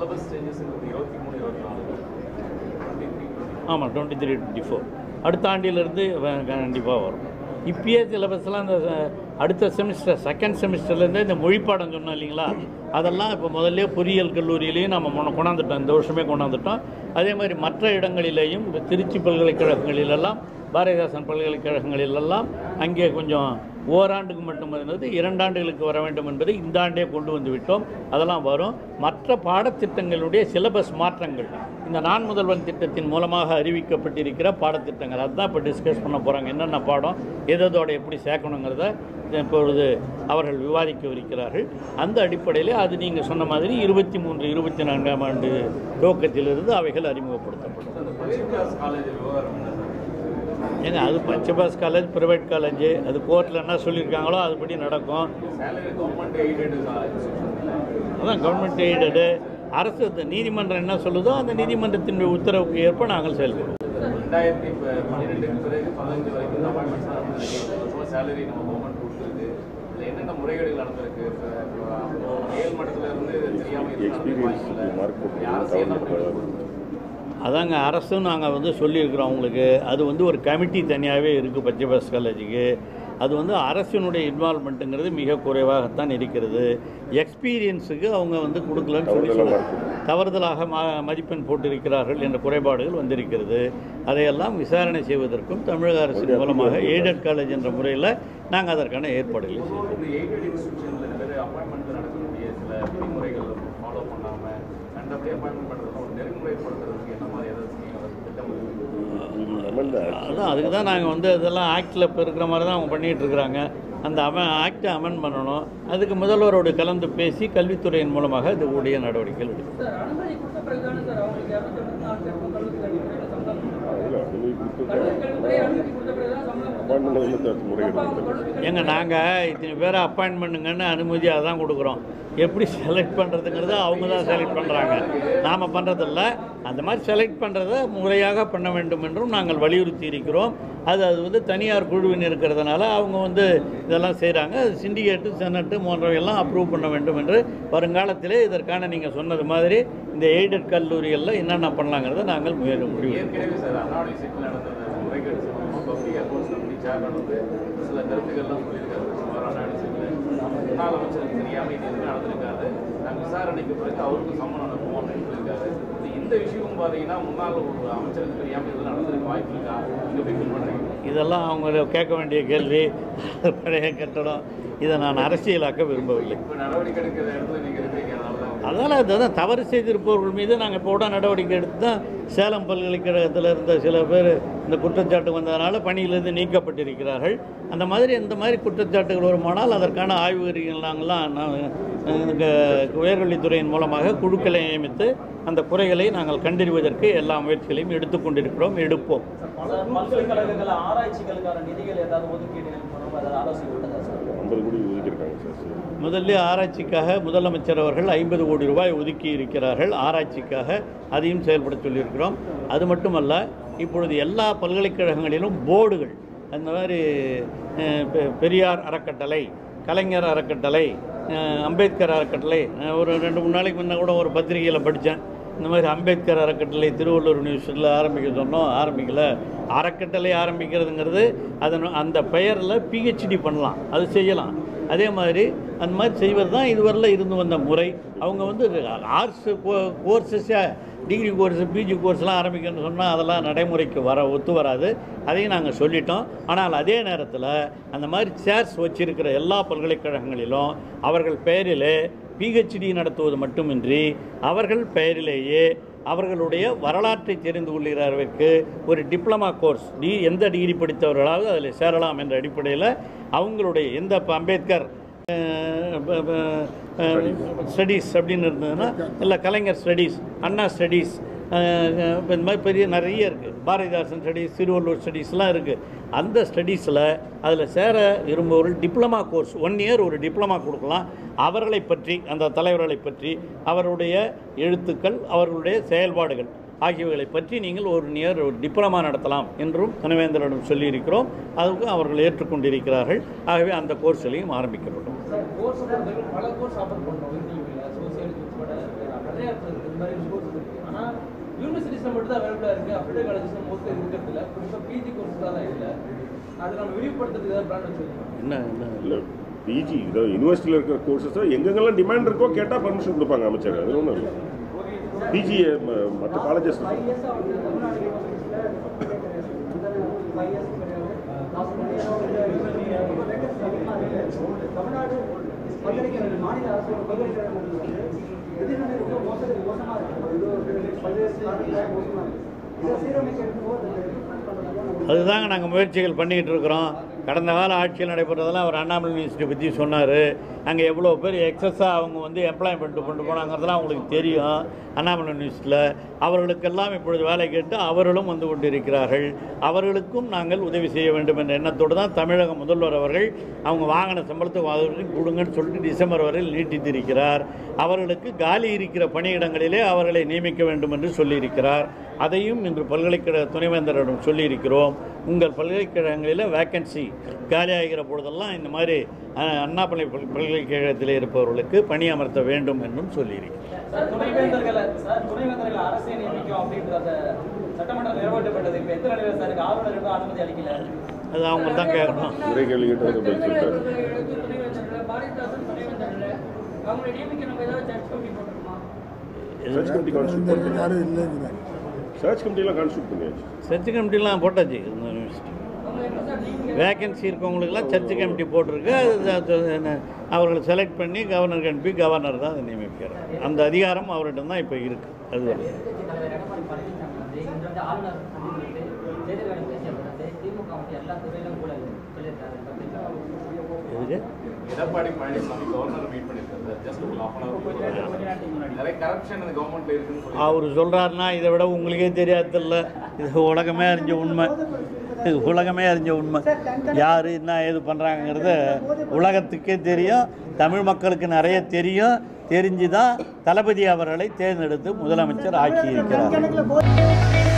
Syllabus changes இருபத்தி மூணு இருபத்தி நாலு ஆமாம் டுவெண்ட்டி த்ரீ டுவெண்ட்டி ஃபோர் அடுத்த ஆண்டிலிருந்து கண்டிப்பாக வரும் இப்பயே சிலபஸ்லாம் அந்த அஹ், அடுத்த செமிஸ்டர் செகண்ட் செமிஸ்டர்லேருந்து இந்த மொழிப்பாடம் சொன்னோம் இல்லைங்களா அதெல்லாம் இப்போ முதல்ல பொறியியல் கல்லூரியிலையும் நம்ம முன்ன கொண்டாந்துட்டோம் இந்த வருஷமே கொண்டாந்துட்டோம் அதே மாதிரி மற்ற இடங்களிலேயும் இந்த திருச்சி பல்கலைக்கழகங்களிலெல்லாம் பாரதிதாசன் பல்கலைக்கழகங்களிலெல்லாம் அங்கே கொஞ்சம் ஓராண்டுக்கு மட்டும் இருந்தது இரண்டாண்டுகளுக்கு வர வேண்டும் என்பதை இந்த ஆண்டே கொண்டு வந்து விட்டோம் அதெல்லாம் வரும் மற்ற பாடத்திட்டங்களுடைய சிலபஸ் மாற்றங்கள் இந்த நான் முதல்வன் திட்டத்தின் மூலமாக அறிவிக்கப்பட்டிருக்கிற பாடத்திட்டங்கள் அதுதான் இப்போ டிஸ்கஸ் பண்ண போகிறாங்க என்னென்ன பாடம் எதோட எப்படி சேர்க்கணுங்கிறத இப்பொழுது அவர்கள் விவாதிக்கவிருக்கிறார்கள் அந்த அடிப்படையில் அது நீங்கள் சொன்ன மாதிரி இருபத்தி மூன்று இருபத்தி நான்காம் ஆண்டு துவக்கத்திலிருந்து அவைகள் அறிமுகப்படுத்தப்படும் அந்த பயிர்காஸ் காலேஜ் விவகாரம் என்ன சார் ஏங்க அது பச்சபாஸ் காலேஜ் ப்ரைவேட் காலேஜ் அது கோர்ட்டில் என்ன சொல்லியிருக்காங்களோ அதுபடி நடக்கும் சேலரி கவர்மெண்ட் எய்டட் அதான் கவர்மெண்ட் எய்டடு அரசு இந்த நீதிமன்றம் என்ன சொல்லுதோ அந்த நீதிமன்றத்தின் உத்தரவுக்கு ஏற்ப நாங்கள் செயல்படுவோம் ரெண்டாயிரத்தி பன்னிரெண்டுக்கு பிறகு பதினஞ்சு வரைக்கும் இந்த அப்பாயின்மெண்ட்ஸ் தான் நடந்திருக்கு வருஷமாக சேலரி நம்ம கவர்மெண்ட் கொடுத்துருக்கு இதில் என்னென்ன முறைகேடுகள் நடந்திருக்கு இப்போ அப்போ மேல் மட்டத்தில் இருந்து தெரியாமல் இது நடந்திருக்கு வாய்ப்பு இல்லை அரசு என்ன பண்ணுறது அதாங்க அரசும் நாங்கள் வந்து சொல்லியிருக்கிறோம் அவங்களுக்கு அது வந்து ஒரு கமிட்டி தனியாகவே இருக்குது பச்சைபாஸ் காலேஜுக்கு அது வந்து அரசினுடைய இன்வால்மெண்ட்டுங்கிறது மிக குறைவாகத்தான் இருக்கிறது எக்ஸ்பீரியன்ஸுக்கு அவங்க வந்து கொடுக்கலன்னு சொல்லி சொல்ல தவறுதலாக ம மதிப்பெண் போட்டிருக்கிறார்கள் என்ற குறைபாடுகள் வந்திருக்கிறது அதையெல்லாம் விசாரணை செய்வதற்கும் தமிழக அரசின் மூலமாக எய்டட் காலேஜ் என்ற முறையில் நாங்கள் அதற்கான ஏற்பாடுகளை செய்வோம் இந்த எய்டட் இன்ஸ்டியூஷனில் இந்த மாதிரி அப்பாயின்மெண்ட்டில் நடக்கக்கூடிய சில விதிமுறைகள் ஃபாலோ பண்ணாமல் கண்டபடி அப்பாயின்மெண்ட் பண்ணுறதுல ஒரு நெறிமுறைப்படுத்துறதுக்கு என்ன மாதிரி ஏதாவது திட்டம் இருக்கு? அதான் அதுக்கு தான் நாங்கள் வந்து இதெல்லாம் ஆக்டில் இப்போ இருக்கிற மாதிரி தான் அவங்க பண்ணிகிட்டு இருக்கிறாங்க அந்த அம ஆக்டை அமெண்ட் பண்ணணும் அதுக்கு முதல்வரோடு கலந்து பேசி கல்வித்துறையின் மூலமாக இது உடைய நடவடிக்கைகள் எடுக்கும் சார் அனுமதி கொடுத்த பிறகுதானே சார் அவங்களுக்கு இரநூத்தி எண்பத்தி நாலு பேருக்கும் கல்லூரி கல்வித்துறையில சம்பளம் கல்லூரி கல்வித்துறை அனுமதி கொடுத்த பிறகுதான் சம்பளம் கொடுத்தாங்க. அப்ப அவங்க கல்லூரி கல்வி- ஏங்க நாங்கள் இத்தனை பேரை அப்பாயின்ட் பண்ணுங்கன்னு அனுமதி அதான் கொடுக்குறோம் எப்படி செலக்ட் பண்ணுறதுங்கிறத அவங்க தான் செலக்ட் பண்ணுறாங்க நாம் பண்ணுறதில்ல அந்த மாதிரி செலக்ட் பண்ணுறத முறையாக பண்ண வேண்டும் என்றும் நாங்கள் வலியுறுத்தி இருக்கிறோம் அது அது வந்து தனியார் குழுவின் இருக்கிறதுனால அவங்க வந்து இதெல்லாம் செய்கிறாங்க அது சிண்டிகேட்டு செனட்டு போன்றவையெல்லாம் அப்ரூவ் பண்ண வேண்டும் என்று வருங்காலத்திலே இதற்கான நீங்கள் சொன்னது மாதிரி இந்த எய்டட் கல்லூரிகளில் என்னென்ன பண்ணலாங்கிறத நாங்கள் முயற்சி முடிவு ஏற்கனவே சார் அண்ணாடி சீட்டில் நடந்த அந்த முறைகேடு சம்பந்தமாக பப்ளிக் அக்கௌண்ட்ஸ் கமிட்டி சேர்மன் வந்து சில கருத்துக்கள்லாம் சொல்லியிருக்காரு சுமார் அண்ணாடி சீட்டில் முன்னாள் அமைச்சருக்கு தெரியாமல் இது எதுவும் நடந்திருக்காது நாங்கள் விசாரணைக்கு பிறகு அவருக்கு சம்மன் அனுப்புவோம் அப்படின்னு சொல்லியிருக்காரு இது இந்த விஷயம் பார்த்தீங்கன்னா முன்னாள் ஒரு அமைச்சருக்கு தெரியாமல் இது நடந்திருக்க வாய்ப்பு இருக்கா நீங்கள் எப்படி ஃபீல் பண்ணுறீங்க இதெல்லாம் அவங்க கேட்க வேண்டிய கேள்வி பழைய கட்டடம் இதை நான் அரசியலாக்க விரும்பவில்லை இப்போ நடவடிக்கை எடுக்கிற இடத்துல நீங்கள் இருக்கிறீங்க அதனால தான் அதனால் அதுதான் தவறு செய்திருப்பவர்கள் மீது நாங்கள் இப்போ கூட நடவடிக்கை எடுத்து தான் சேலம் பல்கலைக்கழகத்தில் இருந்த சில பேர் இந்த குற்றச்சாட்டு வந்ததனால பணியிலிருந்து நீக்கப்பட்டிருக்கிறார்கள் அந்த மாதிரி இந்த மாதிரி குற்றச்சாட்டுகள் வருமானால் அதற்கான ஆய்வுகள் நாங்கள்லாம் நான் இந்த உயர்கல்வித்துறையின் மூலமாக குழுக்களை நியமித்து அந்த குறைகளை நாங்கள் கண்டறிவதற்கு எல்லா முயற்சிகளையும் எடுத்துக்கொண்டிருக்கிறோம் எடுப்போம் சார், பல்கலைக்கழகங்கள் ஆராய்ச்சிகளுக்கான நிதிகள் ஏதாவது ஒதுக்கீடுகள் பண்ணுவோம் ஏதாவது ஆலோசனை விட்டதா சார் ஐம்பது கோடி ஒதுக்கியிருக்காங்க சார் முதல்ல ஆராய்ச்சிக்காக முதலமைச்சர் அவர்கள் ஐம்பது கோடி ரூபாய் ஒதுக்கி இருக்கிறார்கள் ஆராய்ச்சிக்காக அதையும் செயல்பட சொல்லியிருக்கிறோம் அது மட்டுமல்ல இப்பொழுது எல்லா பல்கலைக்கழகங்களிலும் போர்டுகள் அந்த மாதிரி அஹ், பெ- பெரியார் அறக்கட்டளை கலைஞர் அறக்கட்டளை அஹ், அம்பேத்கர் அறக்கட்டளை நான் ஒரு ரெண்டு மூணு நாளைக்கு முன்ன கூட ஒரு பத்திரிகையில் படித்தேன் இந்த மாதிரி அம்பேத்கர் அறக்கட்டளை திருவள்ளூர் யூனிவர்சிட்டியில் ஆரம்பிக்க சொன்னோம் ஆரம்பிக்கல அறக்கட்டளை ஆரம்பிக்கிறதுங்கிறது அதன் அந்த பெயரில் பிஹெச்டி பண்ணலாம் அது செய்யலாம் அதே மாதிரி அந்த மாதிரி செய்வது தான் இதுவரையில் இருந்து வந்த முறை அவங்க வந்து ஆர்ட்ஸ் கோர்சஸை டிகிரி கோர்ஸ் பிஜி கோர்ஸ்லாம் ஆரம்பிக்கணும்னு சொன்னால் அதெல்லாம் நடைமுறைக்கு வர ஒத்து வராது அதையும் நாங்கள் சொல்லிட்டோம் ஆனால் அதே நேரத்தில் அந்த மாதிரி சேர்ஸ் வச்சிருக்கிற எல்லா பல்கலைக்கழகங்களிலும் அவர்கள் பெயரிலே பிஹெச்டி நடத்துவது மட்டுமின்றி அவர்கள் பெயரிலேயே அவர்களுடைய வரலாற்றை தெரிந்து கொள்கிறவர்களுக்கு ஒரு டிப்ளமா கோர்ஸ் டி எந்த டிகிரி படித்தவர்களாவது அதில் சேரலாம் என்ற அடிப்படையில் அவங்களுடைய எந்த இப்போ அம்பேத்கர் ஸ்டடீஸ் அப்படின்னு இருந்ததுன்னா இல்லை கலைஞர் ஸ்டடீஸ் அண்ணா ஸ்டடீஸ் இப்போ இந்த மாதிரி பெரிய நிறைய இருக்குது பாரதிதாசன் ஸ்டடீஸ் திருவள்ளூர் ஸ்டடீஸ்லாம் இருக்குது அந்த ஸ்டடீஸில் அதில் சேர விரும்புபவர்கள் டிப்ளமா கோர்ஸ் ஒன் இயர் ஒரு டிப்ளமா கொடுக்கலாம் அவர்களை பற்றி அந்த தலைவர்களை பற்றி அவருடைய எழுத்துக்கள் அவர்களுடைய செயல்பாடுகள் ஆகியவைகளை பற்றி நீங்கள் ஒரு நியர் ஒரு டிப்ளமா நடத்தலாம் என்றும் துணைவேந்தரிடம் சொல்லியிருக்கிறோம் அதுக்கு அவர்கள் ஏற்றுக்கொண்டிருக்கிறார்கள் ஆகவே அந்த கோர்ஸ்களையும் ஆரம்பிக்கப்படும் சார் கோர்ஸ் பொறுத்தவரைக்கும் பல கோர்ஸ் ஆஃபர் பண்ணுறோம் இந்தியில் சோசியல் உட்பட நிறைய இருக்குது இந்த மாதிரி கோர்ஸ் இருக்கு ஆனால் யூனிவர்சிட்டிஸ்ல மட்டும் தான் அவைலபிளாக இருக்குது அப்டேட் காலேஜஸ்ல மோஸ்ட்லி இருக்கிறது இல்லை குறிப்பாக பிஜி கோர்ஸ் தான் இல்லை அது நம்ம விரிவுபடுத்துறதுக்கு ஏதாவது பிளான் வச்சுருக்கோம் என்ன என்ன இல்லை பிஜி இதாவது யூனிவர்சிட்டியில் இருக்கிற கோர்சஸ் எங்கெங்கெல்லாம் டிமாண்ட் இருக்கோ கேட்டால் பர்மிஷன் கொடுப்பாங்க அமைச்சர் அது ஒன்றும் இல்லை பிஜி மற்ற காலேஜஸ் ஃபைவ் இயர்ஸாக வந்து தமிழ்நாடு யூனிவர்சிட்டிஸில் ஃபைவ் இயர்ஸ் தமிழ்நாடு பல்கலைக்கழக மாநில அரசு பல்கலைக்கழகங்கள் வந்து எதிர்நிலை ரொம்ப மோசடி மோசமாக இருக்குது இது ஒரு பல்வேறு காரணங்களாக மோசமாக இருக்குது இதை சீரமைக்கிறதுக்கோ அதை இம்ப்ளிமெண்ட் பண்ணுறதுக்கோ அதுதாங்க நாங்கள் முயற்சிகள் பண்ணிக்கிட்டு இருக்கிறோம் கடந்த கால ஆட்சியில் நடைபெறதெல்லாம் அவர் அண்ணாமலை யூனிவர்சிட்டி பற்றி சொன்னார் அங்கே எவ்வளோ பேர் எக்ஸஸாக அவங்க வந்து எம்ப்ளாய்மெண்ட் கொண்டு போனாங்கிறதெல்லாம் அவங்களுக்கு தெரியும் அண்ணாமலை யூனிவர்சிட்டியில் அவர்களுக்கெல்லாம் இப்பொழுது வேலை கேட்டு அவர்களும் வந்து கொண்டிருக்கிறார்கள் அவர்களுக்கும் நாங்கள் உதவி செய்ய வேண்டும் என்ற எண்ணத்தோடு தான் தமிழக முதல்வர் அவர்கள் அவங்க வாங்கின சம்பளத்தை அவர்களுக்கு கொடுங்கன்னு சொல்லிட்டு டிசம்பர் வரையில் நீட்டித்திருக்கிறார் அவர்களுக்கு காலி இருக்கிற பணியிடங்களிலே அவர்களை நியமிக்க வேண்டும் என்று சொல்லியிருக்கிறார் அதையும் இன்று பல்கலைக்கழக துணைவேந்தரிடம் சொல்லியிருக்கிறோம் உங்கள் பல்கலைக்கழகங்களில் வேக்கன்சி காலியாகிற பொழுதெல்லாம் இந்த மாதிரி அஹ், அண்ணாமலை பல் பல்கலைக்கழகத்தில் இருப்பவர்களுக்கு பணி அமர்த்த வேண்டும் என்றும் சொல்லியிருக்கிறேன் சார் துணைவேந்தர்களை சார் துணைவேந்தர்களை அரசே நியமிக்கும் அப்படின்ற அந்த சட்டமன்றம் நிறைவேற்றப்பட்டது இப்போ எத்தனை நிலையில் சார் இருக்கு ஆளுநர் இன்னும் அனுமதி அளிக்கல அது அவங்க தான் கேட்கணும் ஒரே கேள்வி கேட்டு வந்து பதில் சொல்லிட்டாரு துணைவேந்தர்கள் பாரதிதாசன் துணைவேந்தர்கள் அவங்களை நியமிக்க நம்ம ஏதாவது சர்ச் கமிட்டி போட்டுருமா சர்ச் கமிட்டி கான்ஸ்டியூட் பண்ணி சர்ச் கமிட்டிலாம் கான்ஸ்டியூட் பண்ணியாச்சு சர்ச் கமிட்டிலாம் போட்டாச்சு இந்த யூனிவர்சிட்டி அவங்க எப்படி சார் நியமிக்க வேக்கன்சி இருக்கவங்களுக்கெல்லாம் சர்ச் கமிட்டி போட்டிருக்கு அது அது என்ன, அவர்களை செலக்ட் பண்ணி கவர்னருக்கு அனுப்பி கவர்னர் தான் அதை நியமிக்கிறார் அந்த அதிகாரம் அவர்கிட்ட தான் இப்போ இருக்குது அது வரை எதிர்க்கட்சி தலைவர் எடப்பாடி பழனிசாமி வந்து இன்று வந்து ஆளுநர் சந்தித்து செய்தியாளர்களிடம் பேசிய வந்து திமுக வந்து எல்லா துறையிலும் கூட சொல்லியிருக்காரு எதுக்கு எடப்பாடி பழனிசாமி கவர்னர் மீட் பண்ணிருக்காரு ஜஸ்ட் ஒரு half an hour நிறைய கரப்ஷன் இந்த கவர்மெண்ட்ல இருக்குன்னு சொல்லி அவர் சொல்கிறாருன்னா இதை விட உங்களுக்கே தெரியாதில்ல இது உலகமே அறிஞ்ச உண்மை இது உலகமே அறிஞ்ச உண்மை யார் என்ன ஏது பண்ணுறாங்கிறது உலகத்துக்கே தெரியும் தமிழ் மக்களுக்கு நிறைய தெரியும் தெரிஞ்சு தான் தளபதி அவர்களை தேர்ந்தெடுத்து முதலமைச்சர் ஆக்கியிருக்கிறார் கணக்கில்